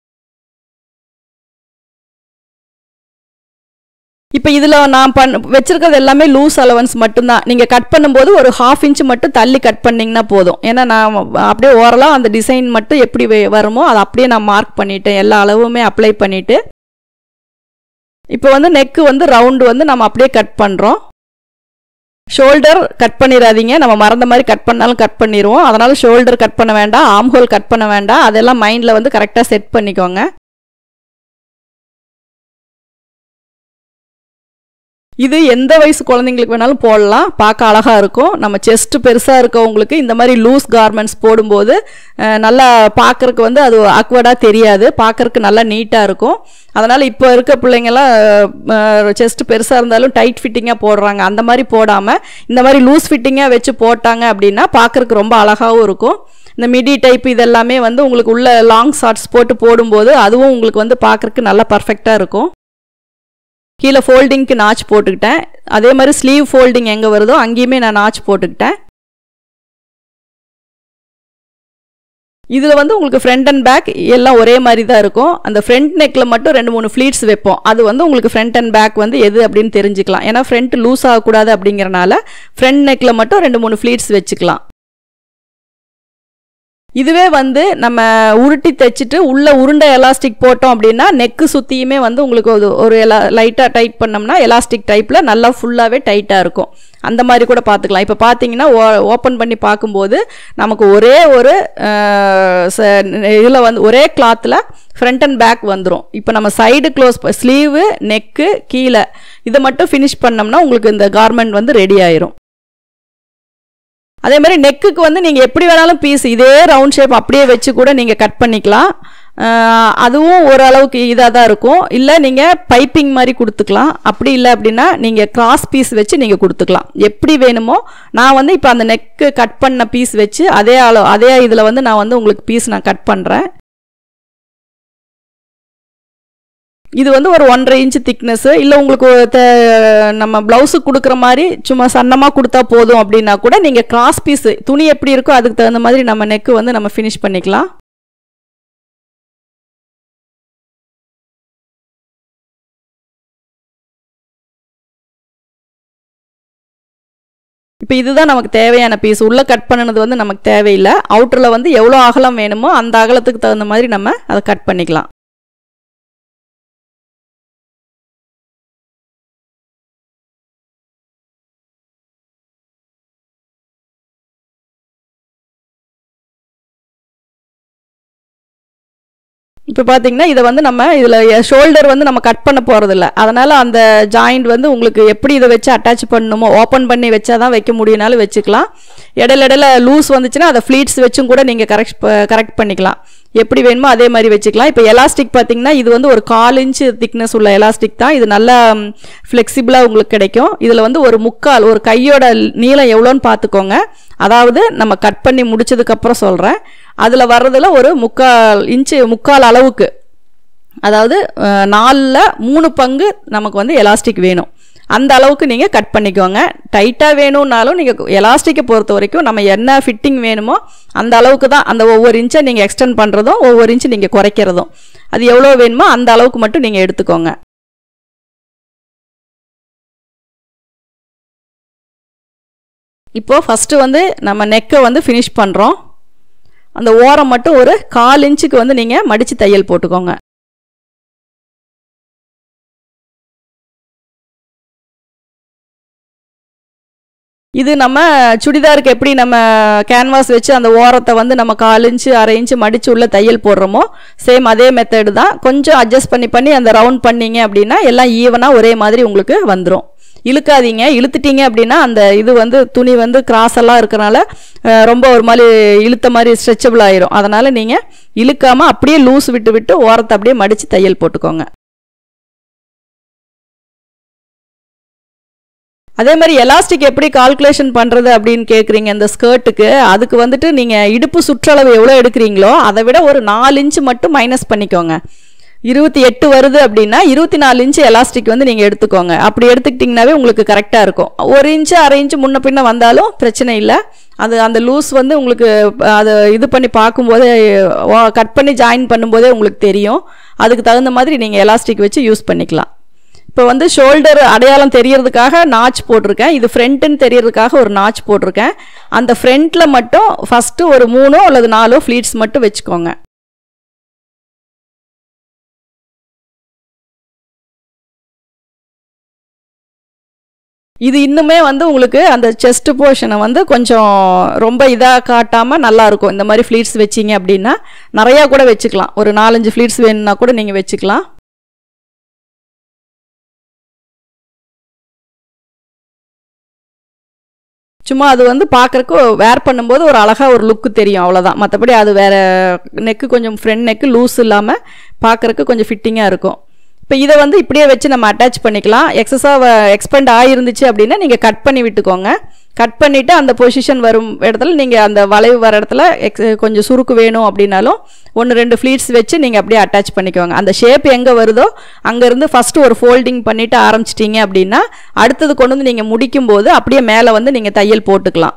இப்போ இதில் நான் பண் வச்சிருக்கிறது எல்லாமே லூஸ் அலவன்ஸ் மட்டும்தான் நீங்கள் கட் பண்ணும்போது ஒரு ஹாஃப் இன்ச் மட்டும் தள்ளி கட் பண்ணிங்கன்னா போதும் ஏன்னா நான் அப்படியே ஓரலாக அந்த டிசைன் மட்டும் எப்படி வே- வருமோ அதை அப்படியே நான் மார்க் பண்ணிட்டேன் எல்லா அளவுமே அப்ளை பண்ணிவிட்டு இப்போ வந்து நெக்கு வந்து ரவுண்டு வந்து நம்ம அப்படியே கட் பண்ணுறோம் ஷோல்டர் கட் பண்ணிடாதீங்க நம்ம மறந்த மாதிரி கட் பண்ணாலும் கட் பண்ணிடுவோம் அதனால் ஷோல்டர் கட் பண்ண வேண்டாம் ஆம் ஹோல் கட் பண்ண வேண்டாம் அதெல்லாம் மைண்டில் வந்து கரெக்டாக செட் பண்ணிக்கோங்க இது எந்த வயசு குழந்தைங்களுக்கு வேணாலும் போடலாம் பார்க்க அழகாக இருக்கும் நம்ம செஸ்ட் பெருசாக இருக்கவங்களுக்கு இந்த மாதிரி லூஸ் கார்மெண்ட்ஸ் போடும்போது அஹ், நல்லா பார்க்கறக்கு வந்து அது ஆக்வர்டாக தெரியாது பார்க்கறக்கு நல்லா நீட்டாக இருக்கும் அதனால் இப்போ இருக்க பிள்ளைங்கெல்லாம் செஸ்ட் பெருசாக இருந்தாலும் டைட் ஃபிட்டிங்காக போடுறாங்க அந்த மாதிரி போடாமல் இந்த மாதிரி லூஸ் ஃபிட்டிங்காக வச்சு போட்டாங்க அப்படின்னா பார்க்கறக்கு ரொம்ப அழகாகவும் இருக்கும் இந்த மிடி டைப் இதெல்லாமே வந்து உங்களுக்கு உள்ள லாங் ஷார்ட்ஸ் போட்டு போடும்போது அதுவும் உங்களுக்கு வந்து பார்க்கறக்கு நல்லா பர்ஃபெக்டாக இருக்கும் கீழே ஃபோல்டிங்க்கு நாச் போட்டுக்கிட்டேன் அதே மாதிரி ஸ்லீவ் ஃபோல்டிங் எங்கே வருதோ அங்கேயுமே நான் நாச் போட்டுக்கிட்டேன் இதில் வந்து உங்களுக்கு ஃப்ரண்ட் அண்ட் பேக் எல்லாம் ஒரே மாதிரி தான் இருக்கும் அந்த ஃப்ரண்ட் நெக்கில் மட்டும் ரெண்டு மூணு ஃப்ளீட்ஸ் வைப்போம் அது வந்து உங்களுக்கு ஃப்ரண்ட் அண்ட் பேக் வந்து எது அப்படின்னு தெரிஞ்சுக்கலாம் ஏன்னா ஃப்ரண்ட் லூஸ் ஆகக்கூடாது அப்படிங்கிறனால ஃப்ரண்ட் நெக்கில் மட்டும் ரெண்டு மூணு ஃப்ளீட்ஸ் வச்சுக்கலாம் இதுவே வந்து நம்ம உருட்டி தைச்சிட்டு உள்ள உருண்டை எலாஸ்டிக் போட்டோம் அப்படின்னா நெக்கு சுற்றியுமே வந்து உங்களுக்கு ஒரு ஒரு எலா லைட்டாக டைட் பண்ணோம்னா எலாஸ்டிக் டைப்பில் நல்லா ஃபுல்லாகவே டைட்டாக இருக்கும் அந்த மாதிரி கூட பார்த்துக்கலாம் இப்போ பார்த்தீங்கன்னா ஓப்பன் பண்ணி பார்க்கும்போது நமக்கு ஒரே ஒரு இதில் வந்து ஒரே கிளாத்தில் ஃப்ரண்ட் அண்ட் பேக் வந்துடும் இப்போ நம்ம சைடு க்ளோஸ் ஸ்லீவு நெக்கு கீழே இதை மட்டும் ஃபினிஷ் பண்ணோம்னா உங்களுக்கு இந்த கார்மெண்ட் வந்து ரெடி ஆயிரும் அதே மாதிரி நெக்குக்கு வந்து நீங்கள் எப்படி வேணாலும் பீஸ் இதே ரவுண்ட் ஷேப் அப்படியே வச்சு கூட நீங்கள் கட் பண்ணிக்கலாம் அஹ் அதுவும் ஓரளவுக்கு இதாக தான் இருக்கும் இல்லை நீங்கள் பைப்பிங் மாதிரி கொடுத்துக்கலாம் அப்படி இல்லை அப்படின்னா நீங்கள் கிராஸ் பீஸ் வச்சு நீங்கள் கொடுத்துக்கலாம் எப்படி வேணுமோ நான் வந்து இப்போ அந்த நெக்கு கட் பண்ண பீஸ் வச்சு அதே அளவு அதே இதில் வந்து நான் வந்து உங்களுக்கு பீஸ் நான் கட் பண்ணுறேன் இது வந்து ஒரு ஒன்றரை இன்ச் திக்னஸ்ஸு இல்லை உங்களுக்கு ஒரு தே- நம்ம ப்ளவுஸுக்கு கொடுக்குற மாதிரி சும்மா சன்னமாக கொடுத்தா போதும் அப்படின்னா கூட நீங்கள் கிராஸ் பீஸு துணி எப்படி இருக்கோ அதுக்கு தகுந்த மாதிரி நம்ம நெக்கு வந்து நம்ம ஃபினிஷ் பண்ணிக்கலாம் இப்போ இதுதான் நமக்கு தேவையான பீஸ் உள்ளே கட் பண்ணினது வந்து நமக்கு தேவையில்லை அவுட்டரில் வந்து எவ்வளோ அகலம் வேணுமோ அந்த அகலத்துக்கு தகுந்த மாதிரி நம்ம அதை கட் பண்ணிக்கலாம் இப்போ பார்த்தீங்கன்னா இதை வந்து நம்ம இதில் ஷோல்டர் வந்து நம்ம கட் பண்ண போகிறதில்ல அதனால் அந்த ஜாயிண்ட் வந்து உங்களுக்கு எப்படி இதை வச்சு அட்டாச் பண்ணணுமோ ஓப்பன் பண்ணி வச்சா தான் வைக்க முடியும்னாலும் வச்சுக்கலாம் இடையில இடையில லூஸ் வந்துச்சுன்னா அதை ஃப்ளீட்ஸ் வச்சும் கூட நீங்கள் கரெக்ட் கரெக்ட் பண்ணிக்கலாம் எப்படி வேணுமோ அதே மாதிரி வச்சுக்கலாம் இப்போ எலாஸ்டிக் பார்த்தீங்கன்னா இது வந்து ஒரு கால் இன்ச்சு திக்னஸ் உள்ள எலாஸ்டிக் தான் இது நல்லா ஃப்ளெக்சிபிளாக உங்களுக்கு கிடைக்கும் இதில் வந்து ஒரு முக்கால் ஒரு கையோட நீளம் எவ்வளோன்னு பார்த்துக்கோங்க அதாவது நம்ம கட் பண்ணி முடிச்சதுக்கப்புறம் சொல்கிறேன் அதில் வர்றதுல ஒரு முக்கால் இன்ச்சு முக்கால் அளவுக்கு அதாவது நாலில் மூணு பங்கு நமக்கு வந்து எலாஸ்டிக் வேணும் அந்த அளவுக்கு நீங்கள் கட் பண்ணிக்கோங்க டைட்டாக வேணும்னாலும் நீங்கள் எலாஸ்டிக்கை பொறுத்த வரைக்கும் நம்ம என்ன ஃபிட்டிங் வேணுமோ அந்த அளவுக்கு தான் அந்த ஒவ்வொரு இன்ச்சை நீங்கள் எக்ஸ்டெண்ட் பண்ணுறதும் ஒவ்வொரு இன்ச்சு நீங்கள் குறைக்கிறதும் அது எவ்வளோ வேணுமோ அந்த அளவுக்கு மட்டும் நீங்கள் எடுத்துக்கோங்க இப்போது ஃபஸ்ட்டு வந்து நம்ம நெக்கை வந்து ஃபினிஷ் பண்ணுறோம் அந்த ஓரம் மட்டும் ஒரு கால் இன்ச்சுக்கு வந்து நீங்கள் மடித்து தையல் போட்டுக்கோங்க இது நம்ம சுடிதாருக்கு எப்படி நம்ம கேன்வாஸ் வச்சு அந்த ஓரத்தை வந்து நம்ம கால் இன்ச்சு அரை இன்ச்சு மடித்து உள்ள தையல் போடுறோமோ சேம் அதே மெத்தடு தான் கொஞ்சம் அட்ஜஸ்ட் பண்ணி பண்ணி அந்த ரவுண்ட் பண்ணீங்க அப்படின்னா எல்லாம் ஈவனாக ஒரே மாதிரி உங்களுக்கு வந்துடும் இழுக்காதீங்க இழுத்துட்டீங்க அப்படின்னா அந்த இது வந்து துணி வந்து கிராஸ் எல்லாம் இருக்கிறனால ரொம்ப ஒரு மாதிரி இழுத்த மாதிரி ஸ்ட்ரெச்சபிள் ஆயிரும் அதனால் நீங்கள் இழுக்காமல் அப்படியே லூஸ் விட்டு விட்டு ஓரத்தை அப்படியே மடித்து தையல் போட்டுக்கோங்க அதே மாதிரி எலாஸ்டிக் எப்படி கால்குலேஷன் பண்ணுறது அப்படின்னு கேட்குறீங்க இந்த ஸ்கர்ட்டுக்கு அதுக்கு வந்துட்டு நீங்கள் இடுப்பு சுற்றளவு எவ்வளோ எடுக்கிறீங்களோ அதை விட ஒரு நாலு இன்ச்சு மட்டும் மைனஸ் பண்ணிக்கோங்க இருபத்தி எட்டு வருது அப்படின்னா இருபத்தி நாலு இன்ச்சு எலாஸ்டிக் வந்து நீங்கள் எடுத்துக்கோங்க அப்படி எடுத்துக்கிட்டிங்கனாவே உங்களுக்கு கரெக்டாக இருக்கும் ஒரு இன்ச்சு அரை இன்ச்சு முன்ன பின்ன வந்தாலும் பிரச்சனை இல்லை அது அந்த லூஸ் வந்து உங்களுக்கு அதை இது பண்ணி பார்க்கும்போதே கட் பண்ணி ஜாயின் பண்ணும்போதே உங்களுக்கு தெரியும் அதுக்கு தகுந்த மாதிரி நீங்கள் எலாஸ்டிக் வச்சு யூஸ் பண்ணிக்கலாம் இப்போ வந்து ஷோல்டர் அடையாளம் தெரியறதுக்காக நாச் போட்டிருக்கேன் இது ஃப்ரண்ட்டுன்னு தெரியறதுக்காக ஒரு நாச் போட்டிருக்கேன் அந்த ஃப்ரண்ட்டில் மட்டும் ஃபஸ்ட்டு ஒரு மூணோ அல்லது நாலோ ஃப்ளீட்ஸ் மட்டும் வச்சுக்கோங்க இது இன்னுமே வந்து உங்களுக்கு அந்த செஸ்ட் போர்ஷனை வந்து கொஞ்சம் ரொம்ப இதாக காட்டாமல் நல்லாயிருக்கும் இந்த மாதிரி ஃப்ளீட்ஸ் வச்சிங்க அப்படின்னா நிறையா கூட வச்சுக்கலாம் ஒரு நாலஞ்சு ஃப்ளீட்ஸ் வேணும்னா கூட நீங்கள் வச்சுக்கலாம் சும்மா அது வந்து பார்க்குறக்கு வேர் பண்ணும்போது ஒரு அழகாக ஒரு லுக்கு தெரியும் அவ்வளோதான் மற்றபடி அது வேறு நெக்கு கொஞ்சம் ஃப்ரண்ட் நெக்கு லூஸ் இல்லாமல் பார்க்குறக்கு கொஞ்சம் ஃபிட்டிங்காக இருக்கும் இப்போ இதை வந்து இப்படியே வச்சு நம்ம அட்டாச் பண்ணிக்கலாம் எக்ஸஸாக எக்ஸ்பெண்ட் ஆகிருந்துச்சு அப்படின்னா நீங்கள் கட் பண்ணி விட்டுக்கோங்க கட் பண்ணிவிட்டு அந்த பொசிஷன் வரும் இடத்துல நீங்கள் அந்த வளைவு வர இடத்துல எக்ஸ் கொஞ்சம் சுருக்கு வேணும் அப்படின்னாலும் ஒன்று ரெண்டு ஃப்ளீட்ஸ் வச்சு நீங்கள் அப்படியே அட்டாச் பண்ணிக்கோங்க அந்த ஷேப் எங்கே வருதோ அங்கேருந்து ஃபஸ்ட்டு ஒரு ஃபோல்டிங் பண்ணிவிட்டு ஆரம்பிச்சிட்டிங்க அப்படின்னா அடுத்தது கொண்டு வந்து நீங்கள் முடிக்கும்போது அப்படியே மேலே வந்து நீங்கள் தையல் போட்டுக்கலாம்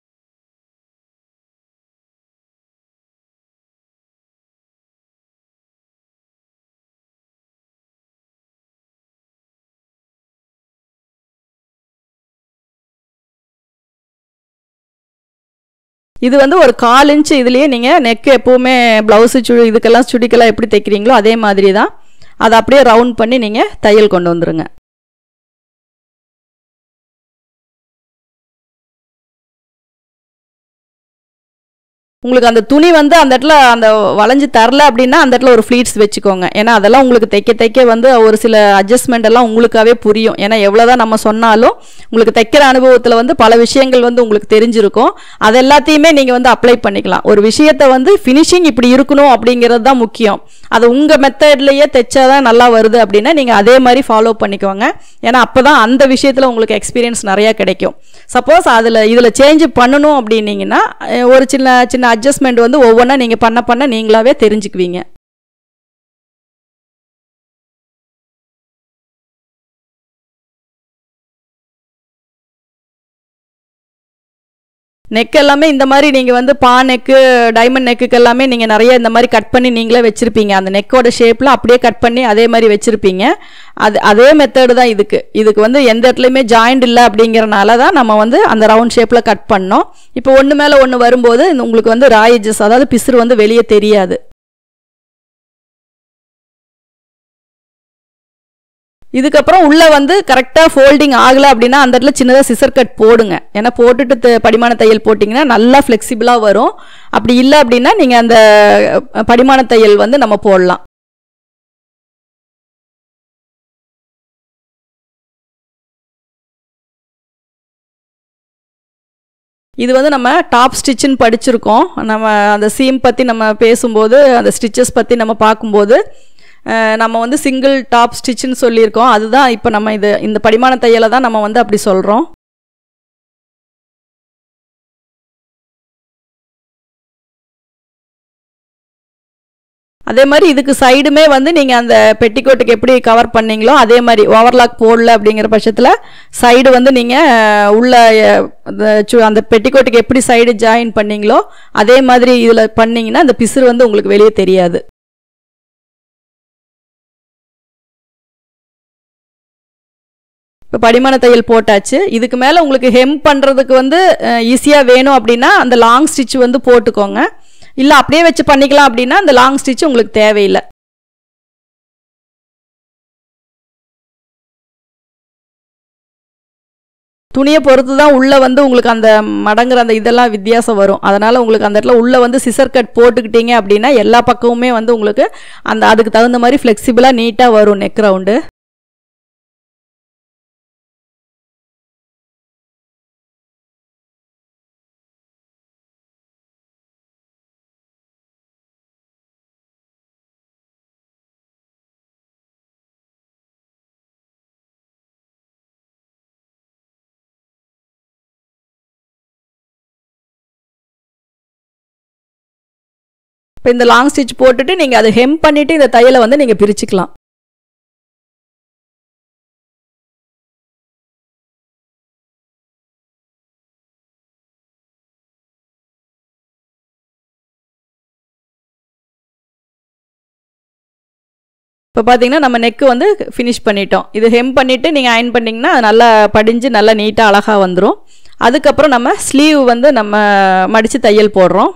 இது வந்து ஒரு கால் இன்ச்சு இதுலேயே நீங்கள் நெக்கு எப்போவுமே ப்ளவுஸு சு இதுக்கெல்லாம் சுடிக்கெல்லாம் எப்படி தைக்கிறீங்களோ அதே மாதிரி தான் அதை அப்படியே ரவுண்ட் பண்ணி நீங்கள் தையல் கொண்டு வந்துருங்க உங்களுக்கு அந்த துணி வந்து அந்த இடத்துல அந்த வளைஞ்சு தரல அப்படின்னா அந்த இடத்துல ஒரு ஃப்ளீட்ஸ் வச்சுக்கோங்க ஏன்னா அதெல்லாம் உங்களுக்கு தைக்க தைக்க வந்து ஒரு சில அட்ஜஸ்ட்மெண்ட் எல்லாம் உங்களுக்காகவே புரியும் ஏன்னா எவ்வளோதான் நம்ம சொன்னாலும் உங்களுக்கு தைக்கிற அனுபவத்தில் வந்து பல விஷயங்கள் வந்து உங்களுக்கு தெரிஞ்சிருக்கும் அது எல்லாத்தையுமே நீங்கள் வந்து அப்ளை பண்ணிக்கலாம் ஒரு விஷயத்தை வந்து ஃபினிஷிங் இப்படி இருக்கணும் அப்படிங்கிறது தான் முக்கியம் அது உங்கள் மெத்தட்லேயே தைச்சாதான் நல்லா வருது அப்படின்னா நீங்கள் அதே மாதிரி ஃபாலோ பண்ணிக்கோங்க ஏன்னா அப்போ தான் அந்த விஷயத்தில் உங்களுக்கு எக்ஸ்பீரியன்ஸ் நிறையா கிடைக்கும் சப்போஸ் அதில் இதில் சேஞ்ச் பண்ணணும் அப்படின்னீங்கன்னா ஒரு சின்ன சின்ன அட்ஜஸ்ட்மெண்ட் வந்து ஒவ்வொன்றா நீங்கள் பண்ண பண்ண நீங்களாவே தெரிஞ்சுக்குவீங்க நெக் எல்லாமே இந்த மாதிரி நீங்கள் வந்து பா நெக்கு டைமண்ட் நெக்குக்கு எல்லாமே நீங்கள் நிறைய இந்த மாதிரி கட் பண்ணி நீங்களே வச்சுருப்பீங்க அந்த நெக்கோட ஷேப்பில் அப்படியே கட் பண்ணி அதே மாதிரி வச்சுருப்பீங்க அது அதே மெத்தடு தான் இதுக்கு இதுக்கு வந்து எந்த இடத்துலையுமே ஜாயிண்ட் இல்லை அப்படிங்கிறனால தான் நம்ம வந்து அந்த ரவுண்ட் ஷேப்பில் கட் பண்ணோம் இப்போ ஒன்று மேலே ஒன்று வரும்போது உங்களுக்கு வந்து ராயேஜஸ் அதாவது பிசுறு வந்து வெளியே தெரியாது இதுக்கப்புறம் உள்ளே வந்து கரெக்டாக ஃபோல்டிங் ஆகலை அப்படின்னா அந்த இடத்துல சின்னதாக சிசர் கட் போடுங்க ஏன்னா போட்டுட்டு படிமான தையல் போட்டிங்கன்னா நல்லா ஃப்ளெக்சிபிளாக வரும் அப்படி இல்லை அப்படின்னா நீங்கள் அந்த படிமான தையல் வந்து நம்ம போடலாம் இது வந்து நம்ம டாப் ஸ்டிச்சுன்னு படிச்சிருக்கோம் நம்ம அந்த சீம் பற்றி நம்ம பேசும்போது அந்த ஸ்டிச்சஸ் பற்றி நம்ம பார்க்கும்போது நம்ம வந்து சிங்கிள் டாப் ஸ்டிச்சுன்னு சொல்லியிருக்கோம் அதுதான் இப்போ நம்ம இது இந்த படிமான தையலை தான் நம்ம வந்து அப்படி சொல்கிறோம் அதே மாதிரி இதுக்கு சைடுமே வந்து நீங்கள் அந்த பெட்டிக்கோட்டுக்கு எப்படி கவர் பண்ணீங்களோ அதே மாதிரி ஓவர்லாக் போடல அப்படிங்கிற பட்சத்தில் சைடு வந்து நீங்கள் உள்ள அந்த பெட்டிக்கோட்டுக்கு எப்படி சைடு ஜாயின் பண்ணீங்களோ அதே மாதிரி இதில் பண்ணிங்கன்னா அந்த பிசுறு வந்து உங்களுக்கு வெளியே தெரியாது இப்போ படிமான தையல் போட்டாச்சு இதுக்கு மேலே உங்களுக்கு ஹெம் பண்ணுறதுக்கு வந்து ஈஸியாக வேணும் அப்படின்னா அந்த லாங் ஸ்டிச் வந்து போட்டுக்கோங்க இல்லை அப்படியே வச்சு பண்ணிக்கலாம் அப்படின்னா அந்த லாங் ஸ்டிச் உங்களுக்கு தேவையில்லை துணியை பொறுத்து தான் உள்ளே வந்து உங்களுக்கு அந்த மடங்குற அந்த இதெல்லாம் வித்தியாசம் வரும் அதனால் உங்களுக்கு அந்த இடத்துல உள்ளே வந்து சிசர் கட் போட்டுக்கிட்டீங்க அப்படின்னா எல்லா பக்கமுமே வந்து உங்களுக்கு அந்த அதுக்கு தகுந்த மாதிரி ஃப்ளெக்சிபிளாக நீட்டாக வரும் நெக் ரவுண்டு இப்போ இந்த லாங் ஸ்டிச் போட்டுட்டு நீங்கள் அதை ஹெம் பண்ணிவிட்டு இந்த தையலை வந்து நீங்கள் பிரிச்சுக்கலாம் இப்போ பார்த்தீங்கன்னா நம்ம நெக்கு வந்து ஃபினிஷ் பண்ணிட்டோம் இது ஹெம் பண்ணிவிட்டு நீங்கள் அயன் பண்ணிங்கன்னா அது நல்லா படிஞ்சு நல்லா நீட்டாக அழகாக வந்துடும் அதுக்கப்புறம் நம்ம ஸ்லீவ் வந்து நம்ம மடித்து தையல் போடுறோம்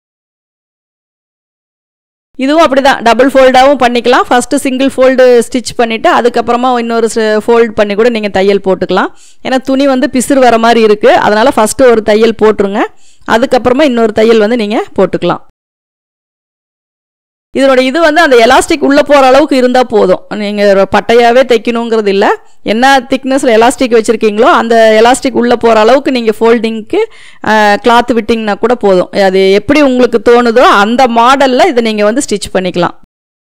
இதுவும் அப்படி தான் டபுள் ஃபோல்டாகவும் பண்ணிக்கலாம் ஃபஸ்ட்டு சிங்கிள் ஃபோல்டு ஸ்டிச் பண்ணிவிட்டு அதுக்கப்புறமா இன்னொரு ஃபோல்ட் பண்ணி கூட நீங்கள் தையல் போட்டுக்கலாம் ஏன்னா துணி வந்து பிசுறு வர மாதிரி இருக்குது அதனால் ஃபஸ்ட்டு ஒரு தையல் போட்டுருங்க அதுக்கப்புறமா இன்னொரு தையல் வந்து நீங்கள் போட்டுக்கலாம் இதனோட இது வந்து அந்த எலாஸ்டிக் உள்ளே போகிற அளவுக்கு இருந்தால் போதும் நீங்கள் பட்டையாகவே தைக்கணுங்கிறது இல்லை என்ன திக்னஸில் எலாஸ்டிக் வச்சுருக்கீங்களோ அந்த எலாஸ்டிக் உள்ளே போகிற அளவுக்கு நீங்கள் ஃபோல்டிங்க்கு கிளாத் விட்டிங்கன்னா கூட போதும் அது எப்படி உங்களுக்கு தோணுதோ அந்த மாடலில் இதை நீங்கள் வந்து ஸ்டிச் பண்ணிக்கலாம்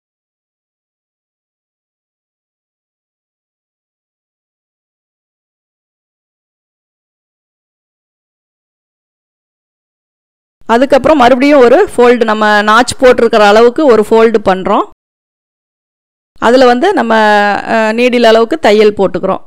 அதுக்கப்புறம் மறுபடியும் ஒரு ஃபோல்டு நம்ம நாச் போட்டிருக்கிற அளவுக்கு ஒரு ஃபோல்டு பண்ணுறோம் அதில் வந்து நம்ம நீடில் அளவுக்கு தையல் போட்டுக்கிறோம்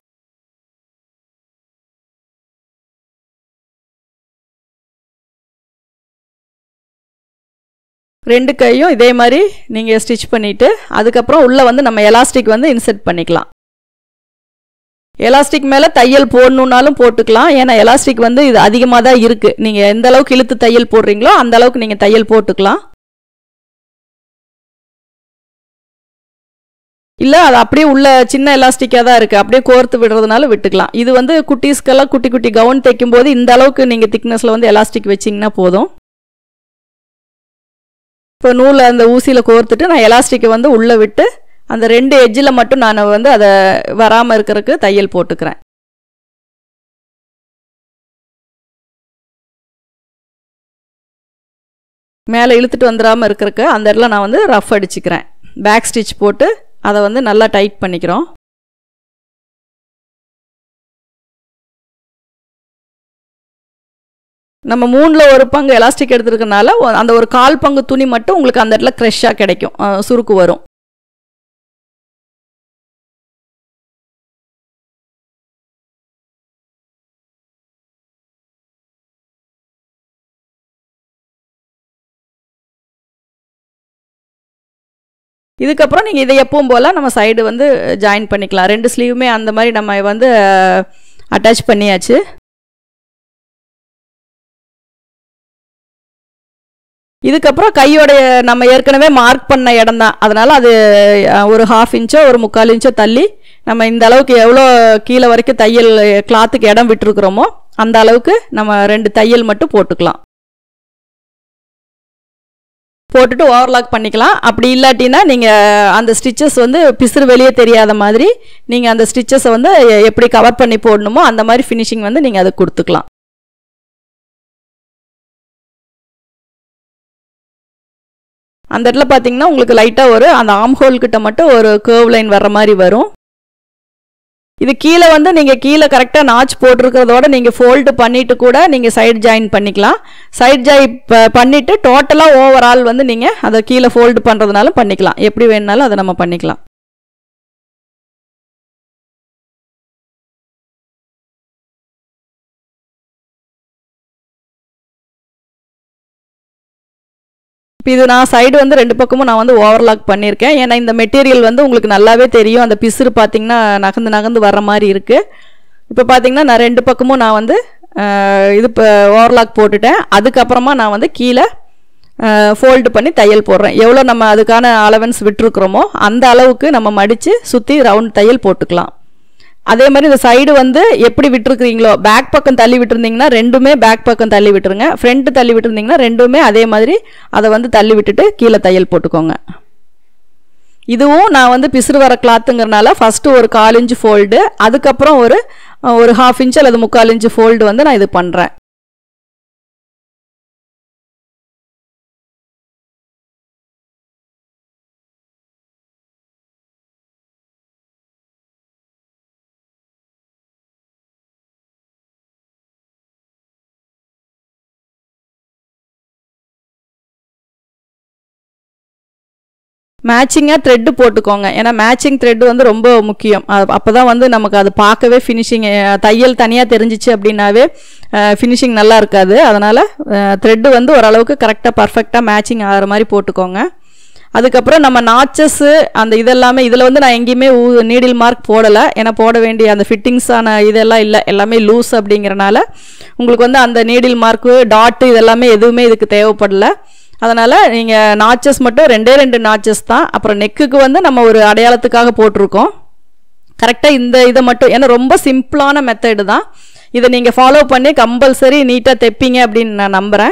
ரெண்டு கையும் இதே மாதிரி நீங்கள் ஸ்டிச் பண்ணிவிட்டு அதுக்கப்புறம் உள்ளே வந்து நம்ம எலாஸ்டிக் வந்து இன்செர்ட் பண்ணிக்கலாம் எலாஸ்டிக் மேலே தையல் போடணுன்னாலும் போட்டுக்கலாம் ஏன்னா எலாஸ்டிக் வந்து இது அதிகமாக தான் இருக்குது நீங்கள் எந்த அளவுக்கு இழுத்து தையல் போடுறீங்களோ அந்த அளவுக்கு நீங்கள் தையல் போட்டுக்கலாம் இல்லை அது அப்படியே உள்ள சின்ன எலாஸ்டிக்காக தான் இருக்குது அப்படியே கோர்த்து விடுறதுனால விட்டுக்கலாம் இது வந்து குட்டீஸ்க்கெல்லாம் குட்டி குட்டி கவுன் தைக்கும் போது இந்த அளவுக்கு நீங்கள் திக்னஸில் வந்து எலாஸ்டிக் வச்சிங்கன்னா போதும் இப்போ நூலை அந்த ஊசியில் கோர்த்துட்டு நான் எலாஸ்டிக்கை வந்து உள்ளே விட்டு அந்த ரெண்டு எஜ்ஜில் மட்டும் நான் வந்து அதை வராமல் இருக்கிறதுக்கு தையல் போட்டுக்கிறேன் மேலே இழுத்துட்டு வந்துடாமல் இருக்கிறதுக்கு அந்த இடத்துல நான் வந்து ரஃப் அடிச்சுக்கிறேன் பேக் ஸ்டிச் போட்டு அதை வந்து நல்லா டைட் பண்ணிக்கிறோம் நம்ம மூணில் ஒரு பங்கு எலாஸ்டிக் எடுத்துருக்கனால அந்த ஒரு கால் பங்கு துணி மட்டும் உங்களுக்கு அந்த இடத்துல க்ரெஷ்ஷாக கிடைக்கும் சுருக்கு வரும் இதுக்கப்புறம் நீங்கள் இதை எப்பவும் போல் நம்ம சைடு வந்து ஜாயின் பண்ணிக்கலாம் ரெண்டு ஸ்லீவுமே அந்த மாதிரி நம்ம வந்து அட்டாச் பண்ணியாச்சு இதுக்கப்புறம் கையோடைய நம்ம ஏற்கனவே மார்க் பண்ண இடம் தான் அதனால் அது ஒரு ஹாஃப் இன்ச்சோ ஒரு முக்கால் இன்ச்சோ தள்ளி நம்ம இந்த அளவுக்கு எவ்வளோ கீழே வரைக்கும் தையல் கிளாத்துக்கு இடம் விட்டுருக்குறோமோ அந்த அளவுக்கு நம்ம ரெண்டு தையல் மட்டும் போட்டுக்கலாம் போட்டுட்டு ஓவர்லாக் பண்ணிக்கலாம் அப்படி இல்லாட்டினா நீங்கள் அந்த ஸ்டிச்சஸ் வந்து பிசுறு வெளியே தெரியாத மாதிரி நீங்கள் அந்த ஸ்டிச்சஸை வந்து எப்படி கவர் பண்ணி போடணுமோ அந்த மாதிரி ஃபினிஷிங் வந்து நீங்கள் அதை கொடுத்துக்கலாம் அந்த இடத்துல பார்த்தீங்கன்னா உங்களுக்கு லைட்டாக ஒரு அந்த ஆம் ஹோல் கிட்ட மட்டும் ஒரு கேர்வ் லைன் வர்ற மாதிரி வரும் இது கீழே வந்து நீங்கள் கீழே கரெக்டாக நாச் போட்டிருக்கிறதோட நீங்கள் ஃபோல்டு பண்ணிவிட்டு கூட நீங்கள் சைடு ஜாயின் பண்ணிக்கலாம் சைடு ஜாய் பண்ணிவிட்டு டோட்டலாக ஓவரால் வந்து நீங்கள் அதை கீழே ஃபோல்டு பண்ணுறதுனாலும் பண்ணிக்கலாம் எப்படி வேணுனாலும் அதை நம்ம பண்ணிக்கலாம் இப்போ இது நான் சைடு வந்து ரெண்டு பக்கமும் நான் வந்து ஓவர்லாக் பண்ணியிருக்கேன் ஏன்னா இந்த மெட்டீரியல் வந்து உங்களுக்கு நல்லாவே தெரியும் அந்த பிசுறு பார்த்தீங்கன்னா நகர்ந்து நகர்ந்து வர்ற மாதிரி இருக்குது இப்போ பார்த்தீங்கன்னா நான் ரெண்டு பக்கமும் நான் வந்து இது இப்போ ஓவர்லாக் போட்டுட்டேன் அதுக்கப்புறமா நான் வந்து கீழே ஃபோல்டு பண்ணி தையல் போடுறேன் எவ்வளோ நம்ம அதுக்கான அலவன்ஸ் விட்டுருக்குறோமோ அந்த அளவுக்கு நம்ம மடித்து சுற்றி ரவுண்ட் தையல் போட்டுக்கலாம் அதே மாதிரி இந்த சைடு வந்து எப்படி விட்டுருக்குறீங்களோ பேக் பக்கம் தள்ளி விட்டுருந்தீங்கன்னா ரெண்டுமே பேக் பக்கம் தள்ளி விட்டுருங்க ஃப்ரண்ட் தள்ளி விட்டுருந்தீங்கன்னா ரெண்டுமே அதே மாதிரி அதை வந்து தள்ளி விட்டுட்டு கீழே தையல் போட்டுக்கோங்க இதுவும் நான் வந்து பிசுறு வர கிளாத்துங்கிறனால ஃபஸ்ட்டு ஒரு கால் இன்ச்சு ஃபோல்டு அதுக்கப்புறம் ஒரு ஒரு ஹாஃப் இன்ச் அல்லது முக்கால் இன்ச்சு ஃபோல்டு வந்து நான் இது பண்ணுறேன் மேட்சிங்காக த்ரெட்டு போட்டுக்கோங்க ஏன்னா மேட்சிங் த்ரெட் வந்து ரொம்ப முக்கியம் அப்போ தான் வந்து நமக்கு அது பார்க்கவே ஃபினிஷிங் தையல் தனியாக தெரிஞ்சிச்சு அப்படின்னாவே ஃபினிஷிங் நல்லா இருக்காது அதனால் த்ரெட்டு வந்து ஓரளவுக்கு கரெக்டாக பர்ஃபெக்டாக மேட்சிங் ஆகிற மாதிரி போட்டுக்கோங்க அதுக்கப்புறம் நம்ம நாச்சஸ்ஸு அந்த இதெல்லாமே இதில் வந்து நான் எங்கேயுமே நீடில் மார்க் போடலை ஏன்னா போட வேண்டிய அந்த ஃபிட்டிங்ஸான இதெல்லாம் இல்லை எல்லாமே லூஸ் அப்படிங்கிறனால உங்களுக்கு வந்து அந்த நீடில் மார்க்கு டாட்டு இதெல்லாமே எதுவுமே இதுக்கு தேவைப்படலை அதனால் நீங்கள் நாச்சஸ் மட்டும் ரெண்டே ரெண்டு நாச்சஸ் தான் அப்புறம் நெக்குக்கு வந்து நம்ம ஒரு அடையாளத்துக்காக போட்டிருக்கோம் கரெக்டாக இந்த இதை மட்டும் ஏன்னா ரொம்ப சிம்பிளான மெத்தடு தான் இதை நீங்கள் ஃபாலோ பண்ணி கம்பல்சரி நீட்டாக தைப்பீங்க அப்படின்னு நான் நம்புகிறேன்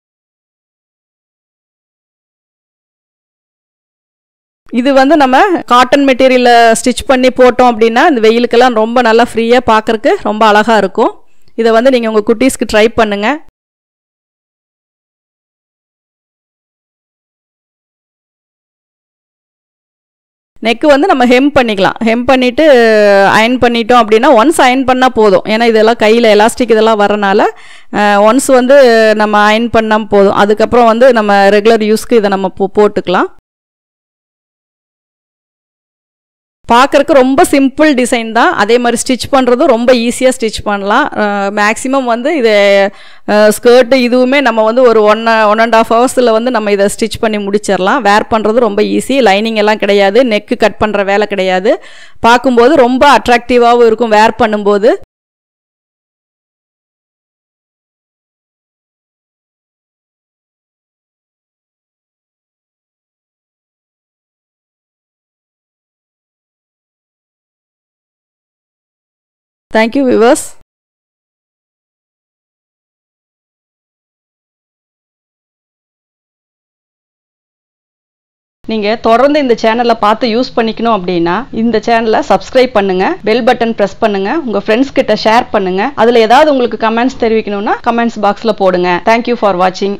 இது வந்து நம்ம காட்டன் மெட்டீரியலில் ஸ்டிச் பண்ணி போட்டோம் அப்படின்னா இந்த வெயிலுக்கெல்லாம் ரொம்ப நல்லா ஃப்ரீயாக பார்க்குறக்கு ரொம்ப அழகாக இருக்கும் இதை வந்து நீங்கள் உங்கள் குட்டீஸ்க்கு ட்ரை பண்ணுங்கள் நெக்கு வந்து நம்ம ஹெம் பண்ணிக்கலாம் ஹெம் பண்ணிவிட்டு அயன் பண்ணிட்டோம் அப்படின்னா ஒன்ஸ் அயன் பண்ணால் போதும் ஏன்னா இதெல்லாம் கையில் எலாஸ்டிக் இதெல்லாம் வரனால ஒன்ஸ் வந்து நம்ம அயன் பண்ணால் போதும் அதுக்கப்புறம் வந்து நம்ம ரெகுலர் யூஸ்க்கு இதை நம்ம போ போட்டுக்கலாம் பார்க்குறக்கு ரொம்ப சிம்பிள் டிசைன் தான் அதே மாதிரி ஸ்டிச் பண்ணுறதும் ரொம்ப ஈஸியாக ஸ்டிச் பண்ணலாம் மேக்ஸிமம் வந்து இது ஸ்கர்ட்டு இதுவுமே நம்ம வந்து ஒரு ஒன் ஒன் அண்ட் ஆஃப் ஹவர்ஸில் வந்து நம்ம இதை ஸ்டிச் பண்ணி முடிச்சிடலாம் வேர் பண்ணுறது ரொம்ப ஈஸி லைனிங் எல்லாம் கிடையாது நெக்கு கட் பண்ணுற வேலை கிடையாது பார்க்கும்போது ரொம்ப அட்ராக்டிவாகவும் இருக்கும் வேர் பண்ணும்போது தேங்க்யூ விவர்ஸ் நீங்கள் தொடர்ந்து இந்த சேனலை பார்த்து யூஸ் பண்ணிக்கணும் அப்படின்னா இந்த சேனலை சப்ஸ்கிரைப் பண்ணுங்க பெல் பட்டன் ப்ரெஸ் பண்ணுங்க உங்கள் ஃப்ரெண்ட்ஸ் கிட்ட ஷேர் பண்ணுங்க அதில் ஏதாவது உங்களுக்கு கமெண்ட்ஸ் தெரிவிக்கணும்னா கமெண்ட்ஸ் பாக்ஸில் போடுங்க தேங்க்யூ ஃபார் வாட்சிங்